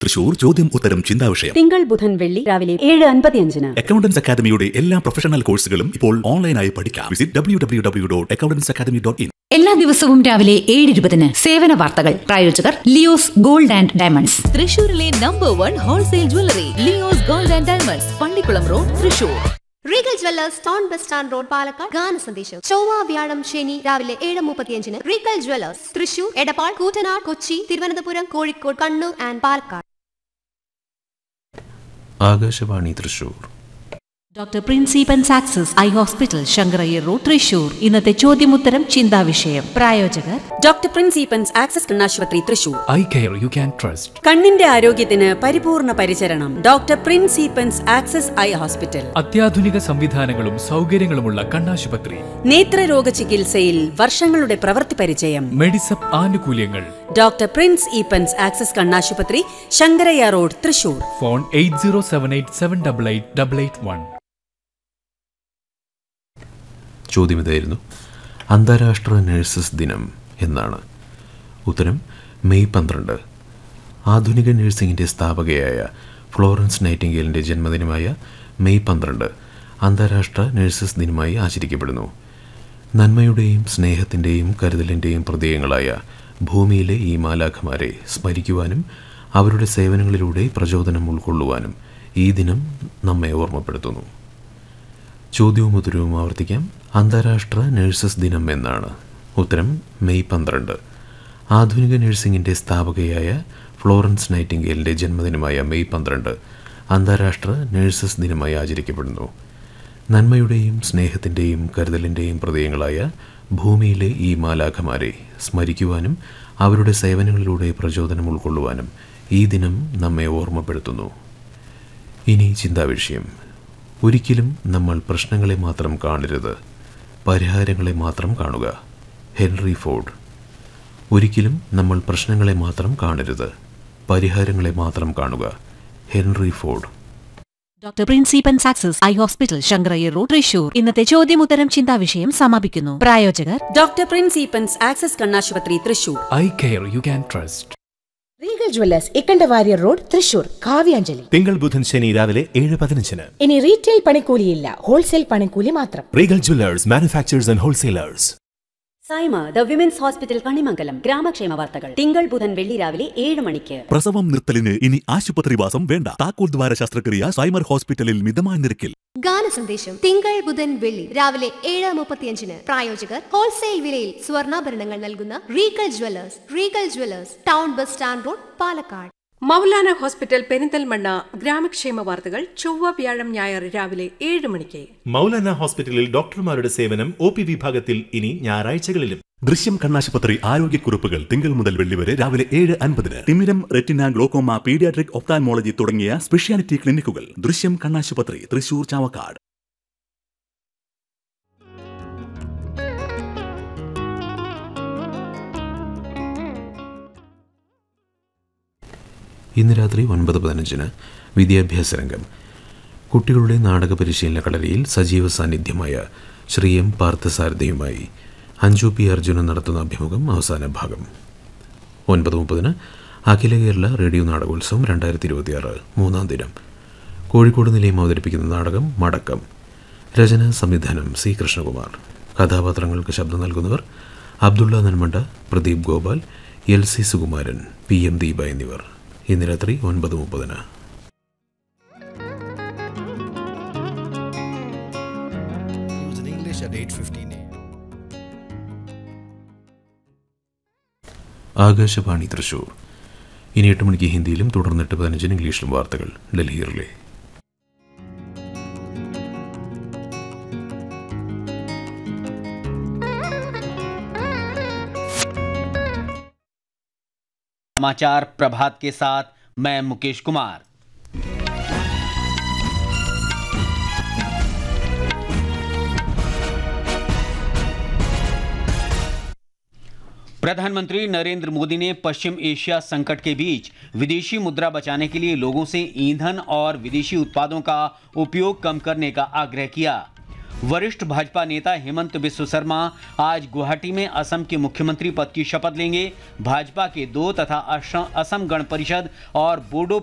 തൃശൂർ ചോദ്യം ഉത്തരം ചിന്താവിഷയം തിങ്കൾ ബുധൻ വെള്ളി രാവിലെ ഏഴ് അൻപത്തിയഞ്ചിന് അക്കൗണ്ടൻസ് അക്കാദമിയുടെ എല്ലാ പ്രൊഫഷണൽ കോഴ്സുകളും ഇപ്പോൾ ഓൺലൈനായി പഠിക്കാം visit W W W dot accountants academy dot in എല്ലാ ദിവസവും രാവിലെ ഏഴ് ഇരുപതിന് സേവന വാർത്തകൾ പ്രായോജകർ ലിയോസ് ഗോൾഡ് ആൻഡ് ഡയമണ്ട്സ് തൃശൂരിലെ number one wholesale jewellery Leo's gold and diamonds Pallikkulam road Thrissur Regal jewellers town bus stand road Palakkad ഗാന സന്ദേശം ചൊവ്വ വ്യാഴം ശനി രാവിലെ ഏഴ് മുപ്പത്തിയഞ്ചിന് Regal jewellers Thrissur Edappal Koottanad Kochi Thiruvananthapuram Kozhikode Kannur and Palakkad Akashvani Thrissur doctor principal success eye hospital Shankarayyar road Thrissur ഇന്നത്തെ ചോദ്യമുത്തരം ചിന്താവിഷയം പ്രായോജകർ ഡോക്ടർ പ്രിൻസിപ്പൻസ് ആക്സസ് കണ്ണാശുപത്രി Thrissur eye care you can trust കണ്ണിന്റെ ആരോഗ്യത്തിന് പരിപൂർണ പരിചരണം ഡോക്ടർ പ്രിൻസിപ്പൻസ് ആക്സസ് ഐ ഹോസ്പിറ്റൽ അത്യാധുനിക സംവിധാനങ്ങളും സൗകര്യങ്ങളുമുള്ള കണ്ണാശുപത്രി നേത്രരോഗ ചികിത്സയിൽ വർഷങ്ങളുടെ പ്രവൃത്തി പരിചയം മെഡിസപ്പ് ആനുകൂല്യങ്ങൾ ഡോക്ടർ പ്രിൻസ് ഈപ്പൻസ് ആക്സസ് കണ്ണാശുപത്രി Sankarayya road Thrissur phone eight zero seven eight seven double eight double eight one ചോദ്യം ഇതായിരുന്നു അന്താരാഷ്ട്ര നഴ്സസ് ദിനം എന്നാണ് ഉത്തരം മെയ് പന്ത്രണ്ട് ആധുനിക നഴ്സിംഗിൻ്റെ സ്ഥാപകയായ ഫ്ലോറൻസ് നൈറ്റിംഗേലിൻ്റെ ജന്മദിനമായ മെയ് പന്ത്രണ്ട് അന്താരാഷ്ട്ര നഴ്സസ് ദിനമായി ആചരിക്കപ്പെടുന്നു നന്മയുടെയും സ്നേഹത്തിൻ്റെയും കരുതലിൻ്റെയും പ്രതീകങ്ങളായ ഭൂമിയിലെ ഈ മാലാഖമാരെ സ്മരിക്കുവാനും അവരുടെ സേവനങ്ങളിലൂടെ പ്രചോദനം ഉൾക്കൊള്ളുവാനും ഈ ദിനം നമ്മെ ഓർമ്മപ്പെടുത്തുന്നു ചോദ്യവും ഉത്തരവും ആവർത്തിക്കാം അന്താരാഷ്ട്ര നഴ്സസ് ദിനം എന്നാണ് ഉത്തരം മെയ് പന്ത്രണ്ട് ആധുനിക നഴ്സിംഗിൻ്റെ സ്ഥാപകയായ ഫ്ലോറൻസ് നൈറ്റിംഗേലിൻ്റെ ജന്മദിനമായ മെയ് പന്ത്രണ്ട് അന്താരാഷ്ട്ര നഴ്സസ് ദിനമായി ആചരിക്കപ്പെടുന്നു നന്മയുടെയും സ്നേഹത്തിൻ്റെയും കരുതലിൻ്റെയും പ്രതീകങ്ങളായ ഭൂമിയിലെ ഈ മാലാഖമാരെ സ്മരിക്കുവാനും അവരുടെ സേവനങ്ങളിലൂടെ പ്രചോദനം ഉൾക്കൊള്ളുവാനും ഈ ദിനം നമ്മെ ഓർമ്മപ്പെടുത്തുന്നു ഇനി ചിന്താവിഷയം ഒരിക്കലും നമ്മൾ പ്രശ്നങ്ങളെ മാത്രം കാണരുത് പരിഹാരങ്ങളെ മാത്രം കാണുക ഹെൻറി ഫോർഡ് ഒരിക്കലും നമ്മൾ പ്രശ്നങ്ങളെ മാത്രം കാണരുത് പരിഹാരങ്ങളെ മാത്രം കാണുക Henry Ford doctor principal success eye hospital Shankarayyar road Thrissur ഇന്നത്തെ ചോദ്യമുത്തരം ചിന്താവിഷയം സമാപിക്കുന്നു പ്രായോജകർ ഡോക്ടർ പ്രിൻസിപ്പൻസ് ആക്സസ് കണ്ണാശുപത്രി Thrissur eye care you can trust regal jewellers Ikkandawarrier road Thrissur Kavyanjali തിങ്കൾ ബുധൻ ശനി രാവിലെ ഏഴ് പതിനഞ്ചിന് ഇനി റീറ്റെയിൽ പണിക്കൂലിയില്ല ഹോൾസെയിൽ പണിക്കൂലി മാത്രം Regal jewellers manufacturers and wholesalers Saima the women's hospital Kanimangalam ഗ്രാമക്ഷേമ വാർത്തകൾ തിങ്കൾ ബുധൻ വെള്ളി രാവിലെ ഏഴ് മണിക്ക് പ്രസവം നിർത്തലിന് ഇനി ആശുപത്രിവാസം വേണ്ട താക്കോൽ ദ്വാര ശസ്ത്രക്രിയ സൈമർ ഹോസ്പിറ്റലിൽ മിതമായ നിരക്കിൽ ഗാന സന്ദേശം തിങ്കൾ ബുധൻ വെള്ളി രാവിലെ ഏഴ് മുപ്പത്തിയഞ്ചിന് പ്രായോജകർ ഹോൾസെയിൽ വിലയിൽ സ്വർണ്ണാഭരണങ്ങൾ നൽകുന്ന Regal jewellers Regal jewellers town bus stand road Palakkad Moulana hospital Perinthalmanna ഗ്രാമക്ഷേമ വാർത്തകൾ ചൊവ്വ വ്യാഴം ഞായർ രാവിലെ ഏഴ് മണിക്ക് മൗലാന ഹോസ്പിറ്റലിൽ ഡോക്ടർമാരുടെ സേവനം ഒ പി വിഭാഗത്തിൽ ഇനി ഞായറാഴ്ചകളിലും ദൃശ്യം കണ്ണാശുപത്രി ആരോഗ്യക്കുറിപ്പുകൾ തിങ്കൾ മുതൽ വെള്ളി വരെ രാവിലെ ഏഴ് അൻപതിന് തിമിരം റെറ്റിന ഗ്ലോക്കോമ പീഡിയാട്രിക് ഒപ്താൻമോളജി തുടങ്ങിയ സ്പെഷ്യാലിറ്റി ക്ലിനിക്കുകൾ ദൃശ്യം കണ്ണാശുപത്രി തൃശൂർ ചാവക്കാട് ഇന്ന് രാത്രി ഒൻപത് പതിനഞ്ചിന് വിദ്യാഭ്യാസ രംഗം കുട്ടികളുടെ നാടക പരിശീലന കളരിയിൽ സജീവ സാന്നിധ്യമായ ശ്രീ എം പാർത്ഥസാരഥിയുമായി അഞ്ജു പി അർജുനൻ നടത്തുന്ന അഭിമുഖം അവസാന ഭാഗം ഒൻപത് മുപ്പതിന് അഖില കേരള റേഡിയോ നാടകോത്സവം രണ്ടായിരത്തി ഇരുപത്തിയാറ് മൂന്നാം ദിനം കോഴിക്കോട് നിലയം അവതരിപ്പിക്കുന്ന നാടകം മടക്കം രചന സംവിധാനം സി കൃഷ്ണകുമാർ കഥാപാത്രങ്ങൾക്ക് ശബ്ദം നൽകുന്നവർ Abdulla Nanmanda Pradeep Gopal L C Sukumaran P M Deepa എന്നിവർ ഇന്ന് രാത്രി ഒൻപത് മുപ്പതിന് ആകാശവാണി തൃശൂർ ഇനി എട്ട് മണിക്ക് ഹിന്ദിയിലും തുടർന്ന് എട്ട് പതിനഞ്ചിന് ഇംഗ്ലീഷിലും വാർത്തകൾ ഡൽഹിയിലെ समाचार प्रभात के साथ मैं मुकेश कुमार प्रधानमंत्री नरेंद्र मोदी ने पश्चिम एशिया संकट के बीच विदेशी मुद्रा बचाने के लिए लोगों से ईंधन और विदेशी उत्पादों का उपयोग कम करने का आग्रह किया वरिष्ठ भाजपा नेता हेमंत बिस्व शर्मा आज गुवाहाटी में असम के मुख्यमंत्री पद की शपथ लेंगे भाजपा के दो तथा असम गण परिषद और बोडो